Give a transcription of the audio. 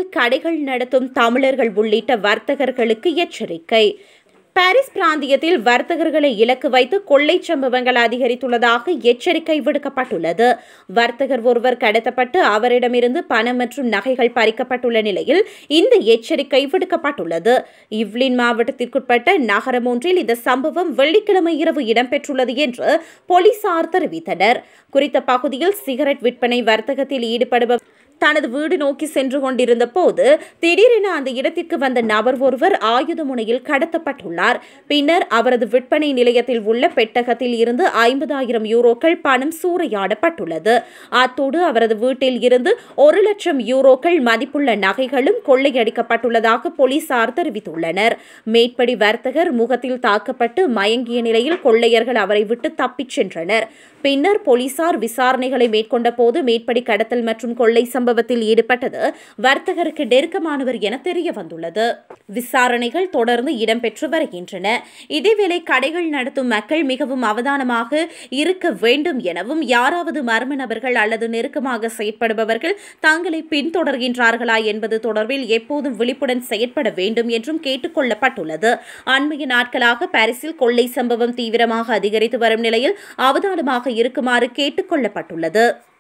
பாரிஸில் கடைகள் நடத்தும் தமிழர்கள் உள்ளிட்ட வர்த்தகர்களுக்கு எச்சரிக்கை பாரிஸ் பிராந்தியத்தில் வர்த்தகர்களை இலக்கு வைத்து கொள்ளை சம்பவங்கள் அதிகரித்துள்ளதாக எச்சரிக்கை விடுக்கப்பட்டுள்ளது வர்த்தகர் ஒருவர் கடத்தப்பட்டு அவரிடமிருந்து பணம் மற்றும் நகைகள் பறிக்கப்பட்டுள்ள நிலையில் இந்த எச்சரிக்கை விடுக்கப்பட்டுள்ளது இவ்லின் மாவட்டத்திற்குட்பட்ட நகரம் ஒன்றில் இந்த சம்பவம் வெள்ளிக்கிழமை இரவு இடம்பெற்றுள்ளது என்று போலீசார் தெரிவித்தனர் குறித்த பகுதியில் சிகரெட் விற்பனை வர்த்தகத்தில் ஈடுபடுபவர் தனது வீடு நோக்கி சென்று கொண்டிருந்த போது திடீரென அந்த இடத்திற்கு வந்த நபர் ஒருவர் ஆயுத முனையில் கடத்தப்பட்டுள்ளார் பின்னர் அவரது விற்பனை நிலையத்தில் உள்ள பெட்டகத்தில் இருந்து ஐம்பதாயிரம் யூரோக்கள் பணம் சூறையாடப்பட்டுள்ளது அத்தோடு அவரது வீட்டில் இருந்து ஒரு லட்சம் யூரோக்கள் மதிப்புள்ள நகைகளும் கொள்ளையடிக்கப்பட்டுள்ளதாக போலீசார் தெரிவித்துள்ளனர் மேற்படி வர்த்தகர் முகத்தில் தாக்கப்பட்டு மயங்கிய நிலையில் கொள்ளையர்கள் அவரை விட்டு தப்பிச் சென்றனர் பின்னர் போலீசார் விசாரணைகளை மேற்கொண்ட போது மேற்படி கடத்தல் மற்றும் கொள்ளை சம்பவத்தில் ஈடுபட்டது வர்த்தகருக்கு நெருக்கமானவர் என தெரிய வந்துள்ளது விசாரணைகள் தொடர்ந்து இடம்பெற்று வருகின்றன இதேவேளை கடைகள் நடத்தும் மக்கள் மிகவும் அவதானமாக இருக்க வேண்டும் எனவும் யாராவது மர்ம நபர்கள் அல்லது நெருக்கமாக செயற்படுபவர்கள் தங்களை பின்தொடர்கின்றார்களா என்பது தொடர்பில் எப்போதும் விழிப்புடன் செயற்பட வேண்டும் என்றும் கேட்டுக் கொள்ளப்பட்டுள்ளது அண்மைய நாட்களாக பாரிஸில் கொள்ளை சம்பவம் தீவிரமாக அதிகரித்து வரும் நிலையில் அவதானமாக இருக்குமாறு கேட்டுக் கொள்ளப்பட்டுள்ளது